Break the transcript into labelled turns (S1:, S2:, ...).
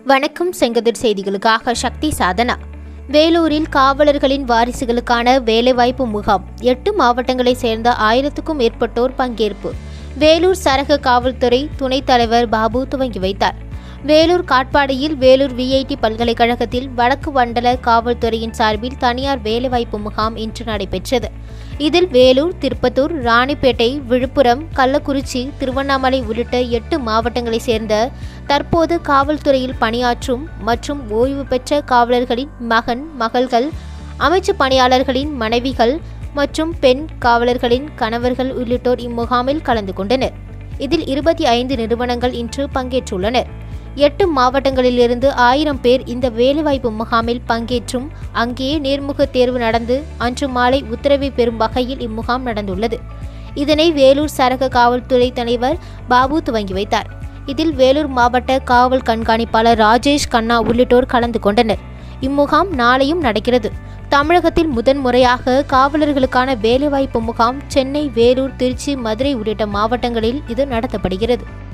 S1: வணக்கம் செங்கதிர் செய்திகளுக்காக சக்தி சாதனா வேலூரில் காவலர்களின் வாரிசுகளுக்கான வேலைவாய்ப்பு முகாம் எட்டு மாவட்டங்களைச் சேர்ந்த ஆயிரத்துக்கும் மேற்பட்டோர் பங்கேற்பு வேலூர் சரக காவல்துறை துணைத் தலைவர் பாபு துவங்கி வைத்தார் வேலூர் காட்பாடியில் வேலூர் விஐடி பல்கலைக்கழகத்தில் வடக்கு மண்டல காவல்துறையின் சார்பில் தனியார் வேலைவாய்ப்பு முகாம் இன்று நடைபெற்றது இதில் வேலூர் திருப்பத்தூர் ராணிப்பேட்டை விழுப்புரம் கள்ளக்குறிச்சி திருவண்ணாமலை உள்ளிட்ட எட்டு மாவட்டங்களைச் சேர்ந்த தற்போது காவல்துறையில் பணியாற்றும் மற்றும் ஓய்வு பெற்ற காவலர்களின் மகன் மகள்கள் அமைச்சு பணியாளர்களின் மனைவிகள் மற்றும் பெண் காவலர்களின் கணவர்கள் உள்ளிட்டோர் இம்முகாமில் கலந்து கொண்டனர் இதில் இருபத்தி ஐந்து நிறுவனங்கள் இன்று பங்கேற்றுள்ளனர் எட்டு மாவட்டங்களிலிருந்து ஆயிரம் பேர் இந்த வேலைவாய்ப்பு முகாமில் பங்கேற்றும் அங்கேயே நேர்முக தேர்வு நடந்து அன்று மாலை உத்தரவை பெறும் வகையில் இம்முகாம் நடந்துள்ளது இதனை வேலூர் சரக காவல்துறை தலைவர் பாபு துவங்கி வைத்தார் இதில் வேலூர் மாவட்ட காவல் கண்காணிப்பாளர் ராஜேஷ் கண்ணா உள்ளிட்டோர் கலந்து கொண்டனர் இம்முகாம் நாளையும் நடக்கிறது தமிழகத்தில் முதன்முறையாக காவலர்களுக்கான வேலைவாய்ப்பு முகாம் சென்னை வேலூர் திருச்சி மதுரை உள்ளிட்ட மாவட்டங்களில் இது நடத்தப்படுகிறது